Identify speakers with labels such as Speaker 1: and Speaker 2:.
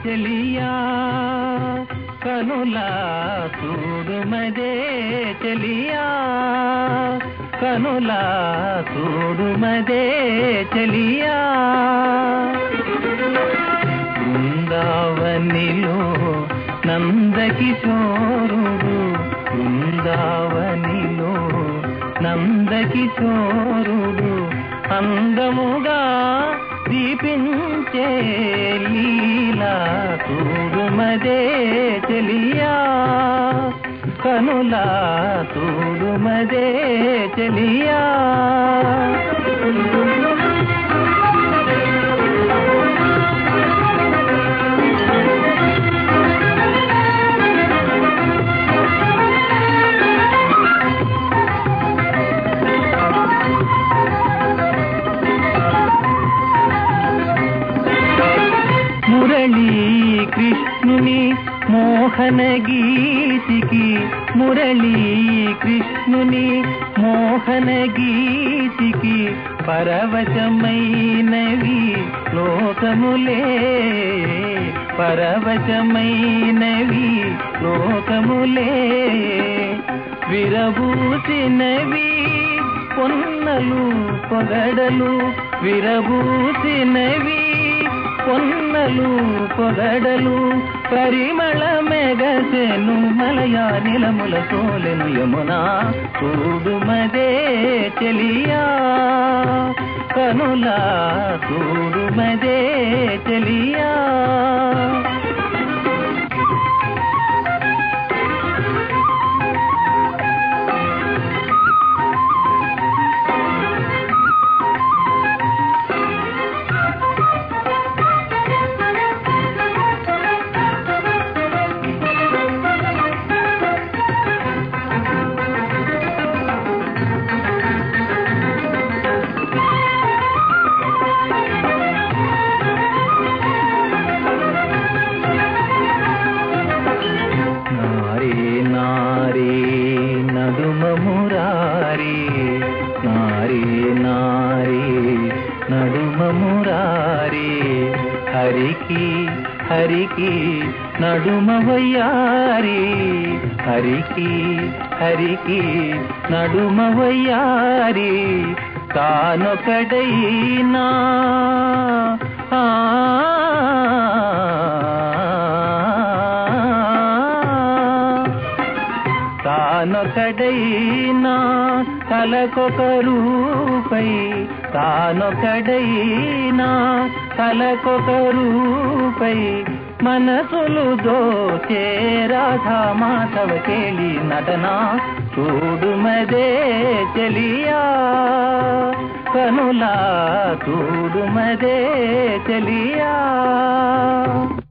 Speaker 1: చెలియా కనులా చూడుమదే చెలియా కనులా చూడుమదే చెలియా బృందావనిలో నందకిశోరుడు బృందావనిలో నందకిశోరుడు అందముగా దీపించే లీలా చూడుమదే చెలియా కనులా చూడుమదే చెలియా మురళీ కృష్ణుని మోహన గీతికి మురళీ కృష్ణుని మోహన గీతికి పరవశమైనవి లోకములే పరవశమైనవి లోకములే విరబూసినవి పొన్నలు పొగడలు విరబూసినవి పొన్నలు పొగడలు పరిమళ మెగసెను మలయా నిలముల సోలెను యమునా చూడుమదే చెలియా కనులా చూడుమదే చెలియా నారీ నారీ నడుమ మురారి నారీ నారీ నడుమ మురారి హరికి హరికి నడుమ వయ్యారి హరికి హరికి నడుమ వయ్యారి తానొకడైనా తానొకడైనా తలకొక రూపై తానొకడైనా తలకొక రూపై మనసులు దోచే రాధా మాధవ కేళి నటన చూడుమదే చెలియా కనులా చూడుమదే చెలియా